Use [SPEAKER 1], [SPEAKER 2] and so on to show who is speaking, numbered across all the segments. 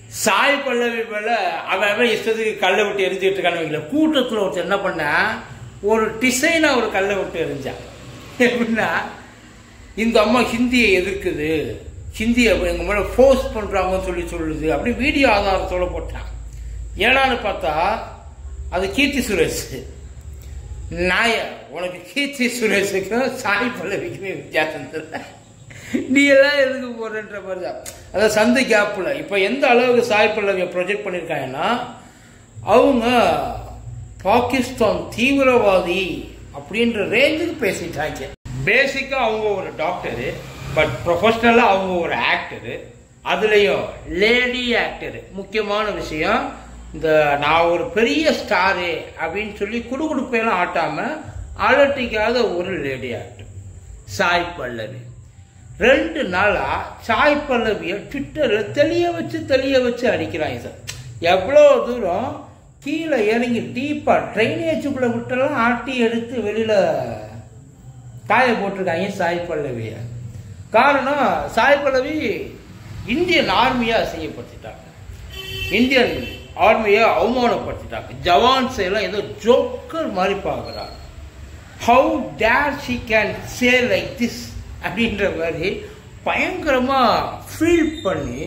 [SPEAKER 1] சாய் பல்லவி மேல அவன் அவன் இஷ்டத்துக்கு கல்லை விட்டு எரிஞ்சுட்டு இருக்கான்னு வைக்கல கூட்டத்தில் ஒருத்தர் என்ன பண்ணா ஒரு டிசைனா ஒரு கல்லை விட்டு எரிஞ்சான் எப்படின்னா இந்த அம்மா ஹிந்தியை எதிர்க்குது ஹிந்தியை எங்க மேல ஃபோர்ஸ் பண்றாங்கன்னு சொல்லி சொல்லுது அப்படி வீடியோ ஆதாரத்தோட போட்டான் ஏனான்னு பார்த்தா அது கீர்த்தி சுரேஷ் நாய உனக்கு கீர்த்தி சுரேஷுக்கும் சாய் பல்லவிக்குமே வித்தியாசம் தெரியல நீ எல்லாம் எதுக்கு போறன்ற மாதிரி தான் அதாவது சந்தை கேப்ல இப்போ எந்த அளவுக்கு சாய் பல்லவியை ப்ரொஜெக்ட் பண்ணியிருக்காங்கன்னா அவங்க பாகிஸ்தான் தீவிரவாதி அப்படின்ற ரேஞ்சுக்கு பேசிட்டாங்க பேசிக்காக அவங்க ஒரு டாக்டரு பட் ப்ரொஃபஷ்னலாக அவங்க ஒரு ஆக்டரு அதுலேயும் லேடி ஆக்டரு முக்கியமான விஷயம் இந்த நான் ஒரு பெரிய ஸ்டாரு அப்படின்னு சொல்லி குடுகுடுப்பையெல்லாம் ஆட்டாமல் அலட்டிக்காத ஒரு லேடி ஆக்டர் சாய் பல்லவி ரெண்டு நாளா சாய் பல்லவியை ட்விட்டரில் தெளிய வச்சு தெளிய வச்சு அடிக்கிறாங்க சார் எவ்வளோ தூரம் கீழே இறங்கி டீப்பாக ட்ரைனேஜுக்குள்ளே விட்டெல்லாம் ஆட்டி எடுத்து வெளியில் காய போட்டிருக்காங்க சாய் பல்லவியை காரணம் சாய் பல்லவி இந்தியன் ஆர்மியாக அசிங்கப்படுத்திட்டாங்க இந்தியன் ஆர்மியை அவமானப்படுத்திட்டாங்க ஜவான்ஸ் எல்லாம் ஏதோ ஜோக்கர் மாதிரி பார்க்குறாங்க how dare she can say like this அப்படின்ற மாதிரி பயங்கரமாக ஃபீல் பண்ணி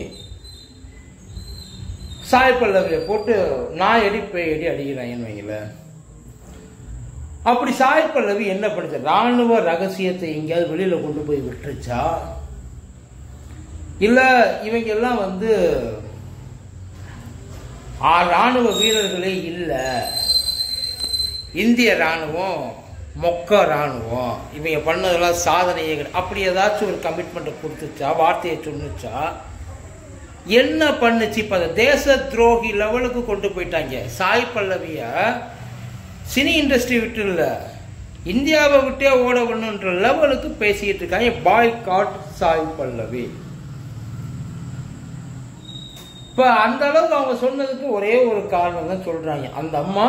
[SPEAKER 1] சாய் பல்லவியை போட்டு நான் எடி பேய் எடி அடிக்கிறாங்கன்னு வைங்களேன் அப்படி சாய் பல்லவி என்ன பண்ணுச்சு ராணுவ ரகசியத்தை எங்கேயாவது வெளியில கொண்டு போய் விட்டுருச்சா இல்ல இவங்க எல்லாம் வந்து ஆ, ராணுவ வீரர்களே இல்ல இந்திய ராணுவம் மொக்க ராணுவம் இவங்க பண்ணதெல்லாம் சாதனையே கிடையாது. அப்படி ஏதாச்சும் ஒரு கமிட்மெண்ட்டை கொடுத்துச்சா வார்த்தையை சொன்னுச்சா என்ன பண்ணுச்சு இப்ப அந்த தேச துரோகி லெவலுக்கு கொண்டு போயிட்டாங்க சாய் பல்லவிய சினி இண்டஸ்ட்ரி விட்டு இல்ல இந்தியாவை விட்டே ஓட வேணுன்ற லெவலுக்கு பேசிட்டு இருக்காங்க பாய் காட் சாய் பல்லவி இப்ப அந்த அளவுக்கு அவங்க சொன்னதுக்கு ஒரே ஒரு காரணம் தான் சொல்றாங்க அந்த அம்மா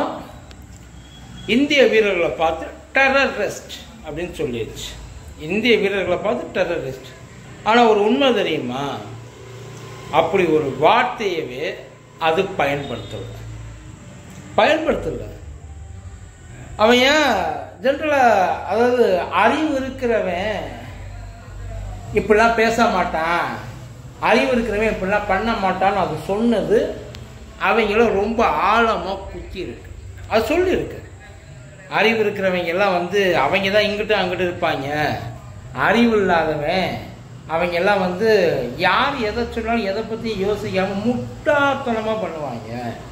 [SPEAKER 1] இந்திய வீரர்களை பார்த்து டெரரிஸ்ட் அப்படின்னு சொல்லிடுச்சு இந்திய வீரர்களை பார்த்து டெரரிஸ்ட் ஆனா ஒரு உண்மை தெரியுமா அப்படி ஒரு வார்த்தையவே அது பயன்படுத்தல பயன்படுத்தல அவன் ஏன் ஜென்ரலா அதாவது அறிவு இருக்கிறவன் இப்படிலாம் பேச மாட்டான் அறிவு இருக்கிறவன் இப்படிலாம் பண்ண மாட்டான்னு அது சொன்னது அவங்கள ரொம்ப ஆழமா குத்தி இருக்கு அது சொல்லியிருக்கு அறிவு இருக்கிறவங்க எல்லாம் வந்து அவங்க தான் இங்கிட்டு அங்கிட்டு இருப்பாங்க அறிவு இல்லாதவன் அவங்க எல்லாம் வந்து யார் எதை சொன்னாலும் எதை பத்தி யோசிக்காம முட்டாத்தனமா பண்ணுவாங்க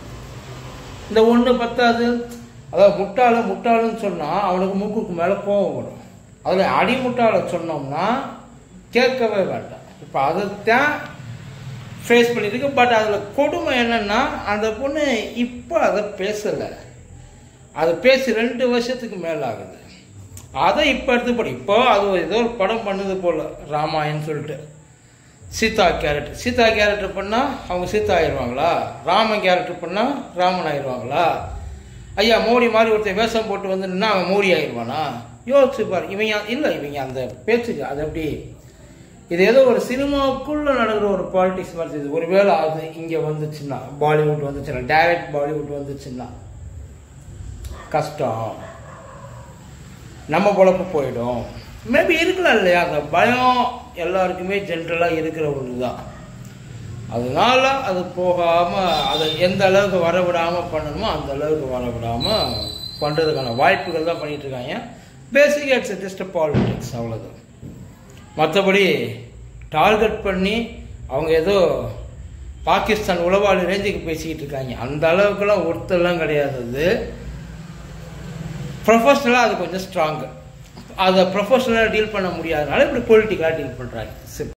[SPEAKER 1] இந்த ஒண்ணு பத்தாது அதாவது முட்டாள முட்டாளுன்னு சொன்னா அவனுக்கு மூக்குக்கு மேல கோவம் வரும் அதுல அடிமுட்டாள சொன்னோம்னா கேட்கவே வேண்டாம் இப்ப அதைத்தான் ஃபேஸ் பண்ணியிருக்கு பட் அதுல கொடுமை என்னன்னா அந்த பொண்ணு இப்போ அதை பேசல அது பேசி ரெண்டு வருஷத்துக்கு மேல ஆகுது அதை இப்போ எடுத்து படி இப்போ அது ஏதோ ஒரு படம் பண்ணுது போல ராமாயண் சொல்லிட்டு சீதா கேரக்டர் சீதா கேரக்டர் பண்ணா அவங்க சீதா ஆயிடுவாங்களா ராமன் கேரக்டர் பண்ணா ராமன் ஆயிடுவாங்களா ஐயா மோடி மாதிரி ஒருத்தன் வேஷம் போட்டு வந்து நின்னா அவன் மோடி ஆயிடுவானா யோசிச்சு பாரு இவங்க இல்லை இவங்க அந்த பேச்சுக்கு அது எப்படி இது ஏதோ ஒரு சினிமாவுக்குள்ள நடக்கிற ஒரு பாலிடிக்ஸ் மாதிரி தெரியுது ஒருவேளை அது இங்க வந்துச்சுன்னா பாலிவுட் வந்துச்சுன்னா டைரக்ட் பாலிவுட் வந்துச்சுன்னா கஷ்டம் நம்ம பொழப்பு போயிடும் மேபி இருக்கலாம் இல்லையா அந்த பயம் எல்லாருக்குமே ஜென்ரலாக இருக்கிற ஒன்று தான் அதனால அது போகாம அதை எந்த அளவுக்கு வரவிடாம பண்ணணுமோ அந்த அளவுக்கு வரவிடாம பண்றதுக்கான வாய்ப்புகள் தான் பண்ணிட்டு இருக்காங்க பேசிக் இட்ஸ் ஜஸ்ட் பாலிடிக்ஸ் அவ்வளோதான் மற்றபடி டார்கெட் பண்ணி அவங்க ஏதோ பாகிஸ்தான் உளவாளி ரேஞ்சுக்கு பேசிக்கிட்டு இருக்காங்க அந்த அளவுக்குலாம் ஒருத்தர்லாம் கிடையாது அது ப்ரொஃபஷ்னலாக அது கொஞ்சம் ஸ்ட்ராங்கு அதை ப்ரொஃபஷ்னலாக டீல் பண்ண முடியாதனால இப்படி பொலிட்டிக்கலாக டீல் பண்ணுறாங்க